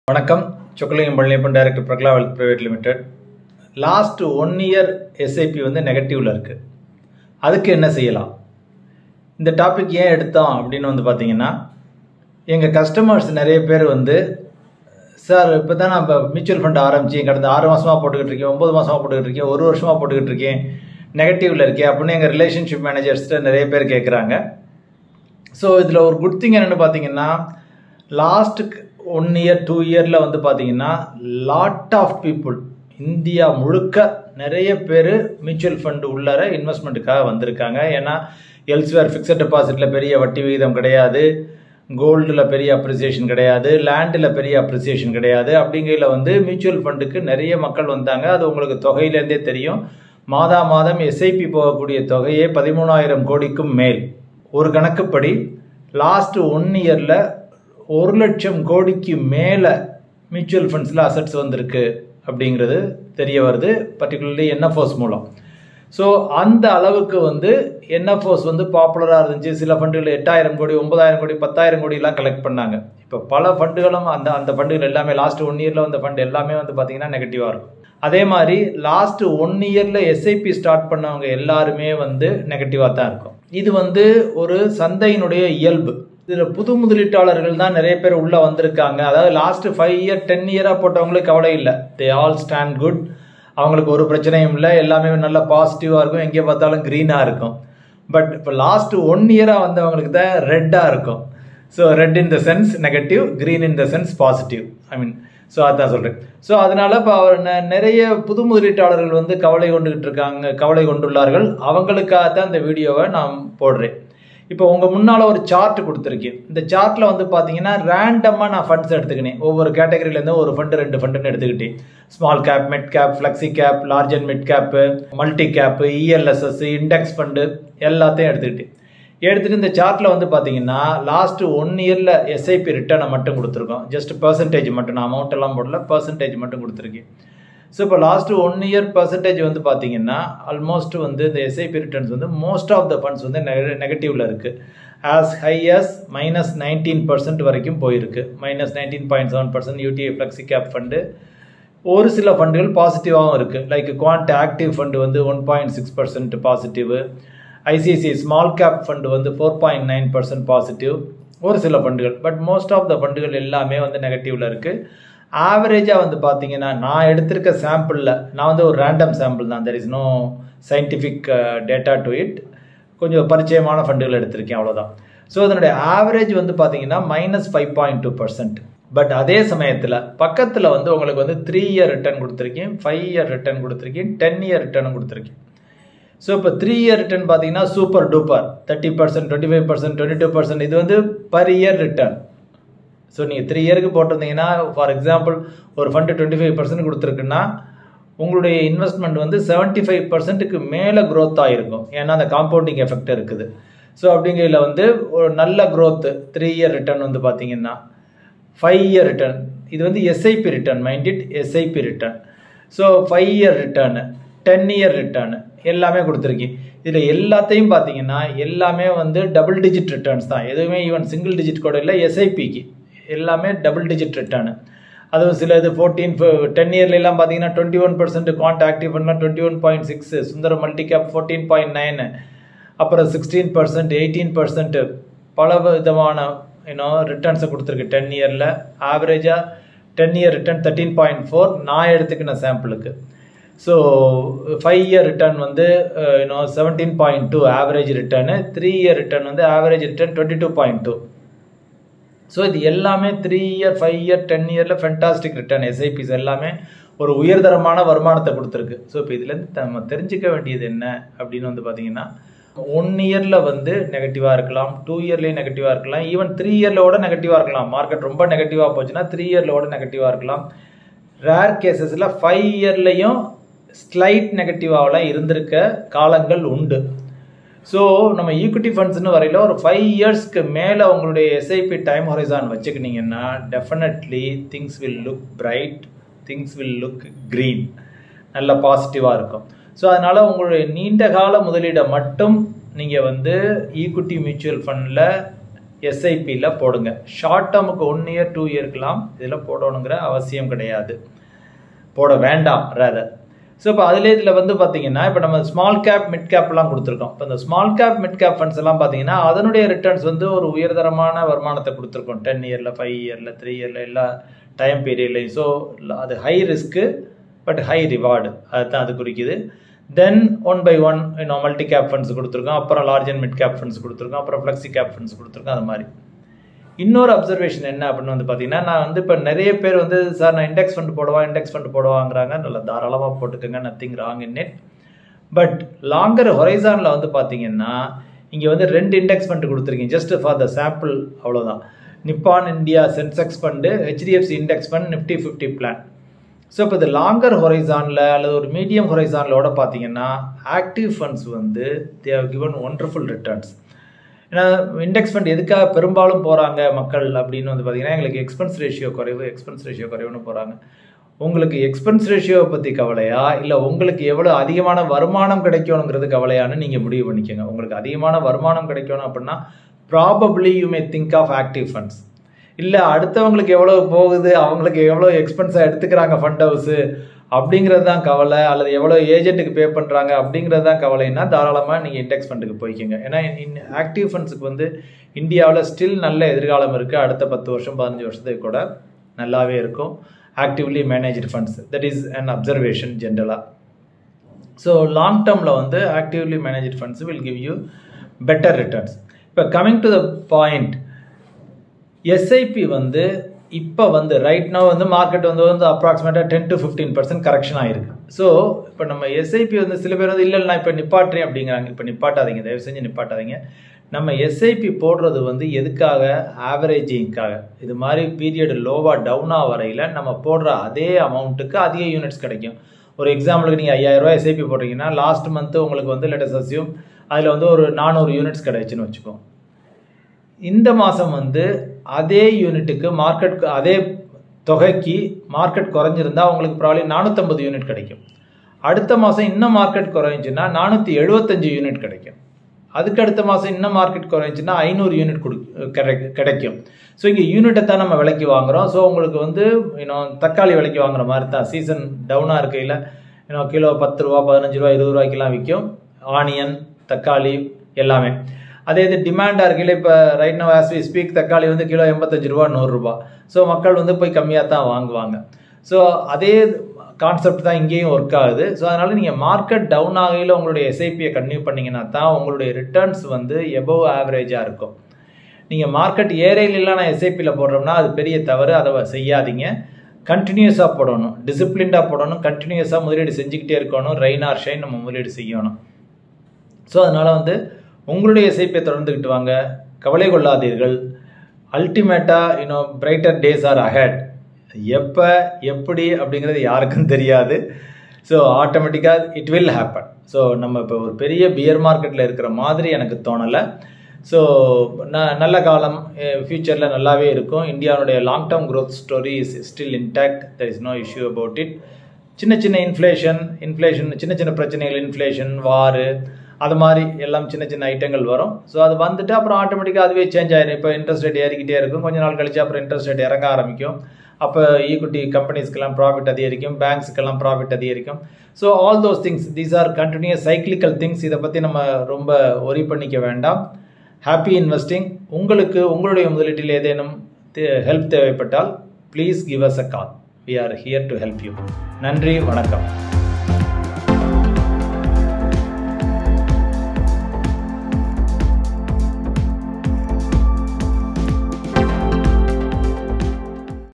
வணக்கம் Chockalingam Palaniappan director Prakala wealth private limited last one year SIP வந்து நெகட்டிவ்ல இருக்கு அதுக்கு என்ன செய்யலாம் இந்த டாபிக் ஏன் எடுத்தோம் அப்படின்னு வந்து பார்த்தீங்கன்னா எங்கள் கஸ்டமர்ஸ் நிறைய பேர் வந்து சார் இப்போ தான் நான் இப்போ மியூச்சுவல் ஃபண்ட் ஆரம்பிச்சு கடந்த ஆறு மாதமாக போட்டுக்கிட்டு இருக்கேன் ஒம்பது மாதமாக போட்டுக்கிட்டு இருக்கேன் ஒரு வருஷமாக போட்டுக்கிட்டு இருக்கேன் நெகட்டிவ்ல இருக்கேன் அப்படின்னு எங்கள் ரிலேஷன்ஷிப் மேனேஜர்ஸ்ட்டு நிறைய பேர் கேட்குறாங்க ஸோ இதில் ஒரு குட் திங் என்னென்னு பார்த்தீங்கன்னா லாஸ்ட்டுக்கு ஒன் இயர் டூ இயரில் வந்து பார்த்தீங்கன்னா லாட் ஆஃப் பீப்புள் இந்தியா முழுக்க நிறைய பேர் மியூச்சுவல் ஃபண்ட் உள்ளார இன்வெஸ்ட்மெண்ட்டுக்காக வந்திருக்காங்க ஏன்னா எல்ஸ்வேர் ஃபிக்ஸட் டெபாசிட்டில் பெரிய வட்டி விகிதம் கிடையாது கோல்டில் பெரிய அப்ரிசியேஷன் கிடையாது லேண்டில் பெரிய அப்ரிசியேஷன் கிடையாது அப்படிங்கையில் வந்து மியூச்சுவல் ஃபண்டுக்கு நிறைய மக்கள் வந்தாங்க அது உங்களுக்கு தொகையிலேருந்தே தெரியும் மாதா மாதம் எஸ்ஐபி போகக்கூடிய தொகையே பதிமூணாயிரம் கோடிக்கும் மேல் ஒரு கணக்குப்படி லாஸ்ட் ஒன் இயரில் ஒரு லட்சம் கோடிக்கு மேலே மியூச்சுவல் ஃபண்ட்ஸில் அசட்ஸ் வந்திருக்கு அப்படிங்கிறது தெரிய வருது பர்டிகுலர்லி என்எஃப்ஓஸ் மூலம் ஸோ அந்த அளவுக்கு வந்து என்எஃப்ஓஸ் வந்து பாப்புலராக இருந்துச்சு சில ஃபண்டுகள் எட்டாயிரம் கோடி ஒன்பதாயிரம் கோடி பத்தாயிரம் கோடிலாம் கலெக்ட் பண்ணாங்க இப்போ பல ஃபண்டுகளும் அந்த அந்த ஃபண்டுகள் எல்லாமே லாஸ்ட் ஒன் இயரில் வந்த ஃபண்ட் எல்லாமே வந்து பார்த்தீங்கன்னா நெகட்டிவாக இருக்கும் அதே மாதிரி லாஸ்ட் ஒன் இயரில் எஸ்ஐபி ஸ்டார்ட் பண்ணவங்க எல்லாருமே வந்து நெகட்டிவாக தான் இருக்கும் இது வந்து ஒரு சந்தையினுடைய இயல்பு இதில் புது முதலீட்டாளர்கள் தான் நிறைய பேர் உள்ளே வந்திருக்காங்க அதாவது லாஸ்ட் ஃபைவ் இயர் டென் இயராக போட்டவங்களுக்கு கவலை இல்லை தே ஆல் ஸ்டாண்ட் குட் அவங்களுக்கு ஒரு பிரச்சனையும் இல்லை எல்லாமே நல்ல பாசிட்டிவாக இருக்கும் எங்கே பார்த்தாலும் க்ரீனாக இருக்கும் பட் இப்போ லாஸ்ட் ஒன் இயராக வந்தவங்களுக்கு தான் ரெட்டாக இருக்கும் so red in the sense negative green in the sense positive I mean so அதான் சொல்கிறேன் ஸோ அதனால இப்போ அவர் நிறைய புது முதலீட்டாளர்கள் வந்து கவலை கொண்டுகிட்டு இருக்காங்க கவலை கொண்டுள்ளார்கள் அவங்களுக்காக தான் இந்த வீடியோவை நான் போடுறேன் இப்போ உங்கள் முன்னால் ஒரு சார்ட் கொடுத்துருக்கேன் இந்த சார்ட்டில் வந்து பார்த்தீங்கன்னா ரேண்டமாக நான் ஃபண்ட்ஸ் எடுத்துக்கினேன் ஒவ்வொரு கேட்டகரியிலேருந்து ஒரு ஃபண்டு ரெண்டு ஃபண்டுன்னு எடுத்துக்கிட்டேன் small cap mid cap flexi cap large and mid cap multi cap ELSS index fund எல்லாத்தையும் எடுத்துக்கிட்டேன் எடுத்துகிட்டு இந்த சார்ட்டில் வந்து பார்த்தீங்கன்னா லாஸ்ட் ஒன் இயரில் எஸ்ஐபி ரிட்டர்னை மட்டும் கொடுத்துருக்கோம் ஜஸ்ட் பர்சன்டேஜ் மட்டும் நான் அமௌண்ட் எல்லாம் போடல பர்சன்டேஜ் மட்டும் கொடுத்துருக்கேன் ஸோ இப்போ லாஸ்ட் ஒன் இயர் பர்சன்டேஜ் வந்து பார்த்தீங்கன்னா ஆல்மோஸ்ட் வந்து இந்த எஸ்ஐபி ரிட்டர்ன்ஸ் வந்து மோஸ்ட் ஆஃப் த ஃபண்ட்ஸ் வந்து நெகட்டிவ்ல இருக்குது as high as minus nineteen percent வரைக்கும் போயிருக்கு minus nineteen point seven percent UTI flexi cap fund ஒரு சில ஃபண்டுகள் பாசிட்டிவாகவும் இருக்குது லைக் குவான்ட் ஆக்டிவ் ஃபண்டு வந்து one point six percent positive ICICI small cap fund வந்து four point nine percent positive ஒரு சில ஃபண்டுகள் பட் மோஸ்ட் ஆஃப் த ஃபண்டுகள் எல்லாமே வந்து நெகட்டிவ்ல இருக்குது ஆவரேஜாக வந்து பார்த்தீங்கன்னா நான் எடுத்திருக்க சாம்பிளில் நான் வந்து ஒரு ரேண்டம் சாம்பிள் தான் there is no scientific data to it கொஞ்சம் பரிச்சயமான ஃபண்டுகள் எடுத்திருக்கேன் அவ்வளோதான் ஸோ அதனுடைய ஆவரேஜ் வந்து பார்த்தீங்கன்னா minus five point two percent but அதே சமயத்தில் பக்கத்தில் வந்து உங்களுக்கு வந்து த்ரீ இயர் ரிட்டர்ன் கொடுத்துருக்கேன் ஃபைவ் இயர் ரிட்டர்ன் கொடுத்துருக்கேன் டென் இயர் ரிட்டர்னும் கொடுத்துருக்கேன் ஸோ இப்போ த்ரீ இயர் ரிட்டர்ன் பார்த்தீங்கன்னா super duper thirty percent twenty five percent twenty two percent இது வந்து பர் இயர் ரிட்டர்ன் ஸோ நீங்கள் த்ரீ இயருக்கு போட்டிருந்தீங்கன்னா ஃபார் எக்ஸாம்பிள் ஒரு ஃபண்டு டுவெண்ட்டி ஃபைவ் பர்சன்ட் கொடுத்துருக்குன்னா உங்களுடைய இன்வெஸ்ட்மெண்ட் வந்து செவன்ட்டி ஃபைவ் பர்சன்ட்டுக்கு மேலே க்ரோத் ஆகிருக்கும் ஏன்னா அந்த காம்பவுண்டிங் எஃபெக்ட் இருக்குது ஸோ அப்படிங்கையில் வந்து ஒரு நல்ல க்ரோத்து த்ரீ இயர் ரிட்டர்ன் வந்து பார்த்தீங்கன்னா ஃபைவ் இயர் ரிட்டர்ன் இது வந்து SIP return mind it SIP return so five year return ten year return எல்லாமே கொடுத்துருக்கீங்க இதில் எல்லாத்தையும் பார்த்தீங்கன்னா எல்லாமே வந்து டபுள் டிஜிட் ரிட்டர்ன்ஸ் தான் எதுவுமே ஈவன் சிங்கிள் டிஜிட் கூட இல்லை எஸ்ஐபிக்கு எல்லாமே டபுள் டிஜிட் ரிட்டர்னு அதுவும் சில இது ஃபோர்டீன் டென் இயர்லாம் பார்த்தீங்கன்னா twenty one percent quant active பண்ணால் twenty one point six Sundara multi cap fourteen point nine அப்புறம் சிக்ஸ்டீன் பர்சன்ட் எயிட்டீன் பர்சன்ட் பல விதமான யூனோ ரிட்டர்ன்ஸை கொடுத்துருக்கு டென் இயரில் ஆவரேஜாக ten year return thirteen point four நான் எடுத்துக்கின சாம்பிளுக்கு ஸோ ஃபைவ் இயர் ரிட்டர்ன் வந்து you know seventeen point two average return three year return வந்து average return twenty two point two so இது எல்லாமே three year five year ten இயரில் fantastic return SIPs எல்லாமே ஒரு உயர்தரமான வருமானத்தை கொடுத்துருக்கு ஸோ இப்போ இதுலேருந்து நம்ம தெரிஞ்சுக்க வேண்டியது என்ன அப்படின்னு வந்து பார்த்தீங்கன்னா ஒன் இயரில் வந்து நெகட்டிவாக இருக்கலாம் டூ இயர்லேயும் நெகட்டிவாக இருக்கலாம் ஈவன் த்ரீ இயர்லோட நெகட்டிவாக இருக்கலாம் மார்க்கெட் ரொம்ப நெகட்டிவாக போச்சுன்னா த்ரீ இயர்லோட நெகட்டிவாக இருக்கலாம் ரேர் கேசஸில் ஃபைவ் இயர்லேயும் ஸ்லைட் நெகட்டிவாகலாம் இருந்திருக்க காலங்கள் உண்டு ஸோ நம்ம ஈக்விட்டி ஃபண்ட்ஸ்னு வரையில் ஒரு ஃபைவ் இயர்ஸ்க்கு மேலே உங்களுடைய எஸ்ஐபி டைம் ஹொரைசான் வச்சுக்கினீங்கன்னா definitely things will look bright things will look green நல்ல பாசிட்டிவாக இருக்கும் ஸோ அதனால் உங்களுடைய நீண்ட கால முதலீடை மட்டும் நீங்கள் வந்து ஈக்விட்டி மியூச்சுவல் ஃபண்டில் எஸ்ஐபியில் போடுங்க ஷார்ட் டேர்முக்கு ஒன் இயர் டூ இயர்க்கெலாம் இதில் போடணுங்கிற அவசியம் கிடையாது போட வேண்டாம் ரேதர் ஸோ இப்போ அதிலே இதில் வந்து பார்த்தீங்கன்னா இப்போ நம்ம ஸ்மால் கேப் மிட் கேப்லாம் கொடுத்துருக்கோம் இப்போ இந்த small cap mid cap funds எல்லாம் பார்த்தீங்கன்னா அதனுடைய ரிட்டர்ன்ஸ் வந்து ஒரு உயர்தரமான வருமானத்தை கொடுத்துருக்கோம் டென் இயரில் ஃபைவ் இயரில் த்ரீ இயரில் எல்லா டைம் பீரியட்லையும் ஸோ அது high risk but high reward அதுதான் அது குறிக்குது தென் ஒன் பை ஒன் இன்னும் மல்டி கேப் ஃபண்ட்ஸ் கொடுத்துருக்கோம் அப்புறம் large and mid cap funds கொடுத்துருக்கோம் அப்புறம் ஃப்ளெக்ஸி கேப் ஃபண்ட்ஸ் கொடுத்துருக்கோம் அது மாதிரி இன்னொரு அப்சர்வேஷன் என்ன அப்படின்னு வந்து பார்த்தீங்கன்னா நான் வந்து இப்போ நிறைய பேர் வந்து சார் நான் இண்டெக்ஸ் ஃபண்ட் போடவா இண்டெக்ஸ் ஃபண்ட் போடுவாங்கிறாங்க நல்லா தாராளமாக போட்டுக்கோங்க nothing wrong in it but longer ஹொரைசானில் வந்து பார்த்தீங்கன்னா இங்கே வந்து ரெண்டு இண்டெக்ஸ் ஃபண்ட் கொடுத்துருக்கீங்க ஜஸ்ட் ஃபார் த சாம்பிள் அவ்வளோதான் Nippon India Sensex fund HDFC index fund Nifty fifty plan so இப்போ இது லாங்கர் ஹொரைசானில் அல்லது ஒரு மீடியம் ஹொரைசானிலோட பார்த்தீங்கன்னா ஆக்டிவ் ஃபண்ட்ஸ் வந்து they have given wonderful returns ஏன்னா இண்டெக்ஸ் ஃபண்ட் எதுக்காக பெரும்பாலும் போகிறாங்க மக்கள் அப்படின்னு வந்து பார்த்தீங்கன்னா எங்களுக்கு எக்ஸ்பென்ஸ் ரேஷியோ குறைவு எக்ஸ்பென்ஸ் ரேஷியோ குறைவுன்னு போகிறாங்க உங்களுக்கு எக்ஸ்பென்ஸ் ரேஷியோவை பற்றி கவலையா இல்லை உங்களுக்கு எவ்வளோ அதிகமான வருமானம் கிடைக்கணுங்கிறது கவலையான்னு நீங்கள் முடிவு பண்ணிக்கோங்க உங்களுக்கு அதிகமான வருமானம் கிடைக்கணும் அப்படின்னா probably you may think of active funds இல்லை அடுத்தவங்களுக்கு எவ்வளோ போகுது அவங்களுக்கு எவ்வளோ எக்ஸ்பென்ஸாக எடுத்துக்கிறாங்க ஃபண்ட் ஹவுஸு அப்படிங்கிறது தான் கவலை அல்லது எவ்வளோ ஏஜென்ட்டுக்கு பே பண்ணுறாங்க அப்படிங்கிறது தான் கவலைன்னா தாராளமாக நீங்கள் இண்டெக்ஸ் ஃபண்டுக்கு போய்க்கிங்க ஏன்னா இன் ஆக்டிவ் ஃபண்ட்ஸுக்கு வந்து இந்தியாவில் ஸ்டில் நல்ல எதிர்காலம் இருக்குது அடுத்த பத்து வருஷம் பதினஞ்சு வருஷத்துக்கு கூட நல்லாவே இருக்கும் actively managed funds that is an observation ஜென்ரலாக ஸோ லாங் டேர்மில் வந்து actively managed funds will give you better returns இப்போ coming to the point SIP வந்து இப்போ வந்து ரைட் நோ வந்து மார்க்கெட் வந்து வந்து அப்ராக்சிமேட்டாக ten to fifteen percent correction ஆயிருக்கு ஸோ இப்போ நம்ம எஸ்ஐபி வந்து சில பேர் வந்து இல்லை நான் இப்போ நிப்பாட்டுறேன் அப்படிங்கிறாங்க இப்போ நிப்பாட்டாதீங்க தயவு செஞ்சு நிப்பாட்டாதீங்க நம்ம எஸ்ஐபி போடுறது வந்து எதுக்காக ஆவரேஜிங்காக இது மாதிரி பீரியட் லோவாக டவுனாக வரையில் நம்ம போடுற அதே அமௌண்ட்டுக்கு அதிக யூனிட்ஸ் கிடைக்கும் ஒரு எக்ஸாம்பிளுக்கு நீங்கள் ஐயாயிரரூவா எஸ்ஐபி போடுறீங்கன்னா லாஸ்ட் மந்த்து உங்களுக்கு வந்து லெட்டஸ் அசியூம் அதில் வந்து ஒரு நானூறு யூனிட்ஸ் கிடைச்சுன்னு வச்சுக்கோம் இந்த மாதம் வந்து அதே யூனிட்டுக்கு மார்க்கெட் அதே தொகைக்கு மார்க்கெட் குறைஞ்சிருந்தா உங்களுக்கு ப்ராப்ளம் நானூற்றம்பது யூனிட் கிடைக்கும் அடுத்த மாதம் இன்னும் மார்க்கெட் குறைஞ்சுன்னா நானூற்றி எழுபத்தஞ்சு யூனிட் கிடைக்கும் அதுக்கு அடுத்த மாதம் இன்னும் மார்க்கெட் குறைஞ்சுன்னா ஐநூறு யூனிட் கொடு கிடைக்கும் ஸோ இங்கே யூனிட்டை தான் நம்ம விலைக்கு வாங்குகிறோம் ஸோ உங்களுக்கு வந்து இன்னும் தக்காளி விலைக்கு வாங்குற மாதிரி தான் சீசன் டவுனாக இருக்கையில் இன்னும் கிலோ பத்து ரூபா பதினஞ்சு ரூபா இருபது ரூபாய்க்கெல்லாம் விற்கும் ஆனியன் தக்காளி எல்லாமே அதே இது டிமாண்டாக இருக்கையில் இப்போ right now as we speak தக்காளி வந்து கிலோ எண்பத்தஞ்சு ரூபா நூறுரூபா ஸோ மக்கள் வந்து போய் கம்மியாக தான் வாங்குவாங்க ஸோ அதே கான்செப்ட் தான் இங்கேயும் ஒர்க் ஆகுது ஸோ அதனால் நீங்கள் மார்க்கெட் டவுன் ஆகையில் உங்களுடைய எஸ்ஐபியை கன்டினியூ பண்ணிங்கன்னா தான் உங்களுடைய ரிட்டர்ன்ஸ் வந்து எபோவ் ஆவரேஜாக இருக்கும் நீங்கள் மார்க்கெட் ஏரையிலலாம் நான் எஸ்ஐபியில் போடுறோம்னா அது பெரிய தவறு அதை செய்யாதீங்க கண்டினியூஸாக போடணும் டிசிப்ளின்டாக போடணும் கண்டினியூஸாக முதலீடு செஞ்சுக்கிட்டே இருக்கணும் ரெயின் ஆர் ஷைன் நம்ம முதலீடு செய்யணும் ஸோ அதனால் வந்து உங்களுடைய எஸ்ஐபியை தொடர்ந்துக்கிட்டு வாங்க கவலை கொள்ளாதீர்கள் அல்டிமேட்டாக இன்னும் பிரைட்டர் டேஸ் ஆர் அஹெட் எப்போ எப்படி அப்படிங்கிறது யாருக்கும் தெரியாது ஸோ ஆட்டோமேட்டிக்காக இட் வில் ஹேப்பன் ஸோ நம்ம இப்போ ஒரு பெரிய பியர் மார்க்கெட்டில் இருக்கிற மாதிரி எனக்கு தோணலை ஸோ ந நல்ல காலம் ஃப்யூச்சரில் நல்லாவே இருக்கும் இந்தியாவுடைய long term growth story is still intact there is no issue about it சின்ன சின்ன இன்ஃப்ளேஷன் இன்ஃப்ளேஷன் சின்ன சின்ன பிரச்சனைகள் இன்ஃப்ளேஷன் வாரு அது மாதிரி எல்லாம் சின்ன சின்ன ஐட்டங்கள் வரும் ஸோ அது வந்துட்டு அப்புறம் ஆட்டோமேட்டிக்காக அதுவே சேஞ்ச் ஆயிடும் இப்போ இன்ட்ரெஸ்ட் ரேட் ஏறிக்கிட்டே இருக்கும் கொஞ்ச நாள் கழிச்சு அப்புறம் இன்ட்ரெஸ்ட் ரேட் இறங்க ஆரம்பிக்கும் அப்போ ஈக்விட்டி கம்பெனிஸ்க்கெல்லாம் ப்ராஃபிட் அதிகரிக்கும் பேங்க்ஸுக்கெல்லாம் ப்ராஃபிட் அதிகரிக்கும் so all those things these are continuous cyclical things இதை பற்றி நம்ம ரொம்ப ஒரி பண்ணிக்க வேண்டாம் ஹாப்பி இன்வெஸ்டிங் உங்களுக்கு உங்களுடைய முதலீட்டில் ஏதேனும் ஹெல்ப் தேவைப்பட்டால் please give us a call we are here to help you நன்றி வணக்கம்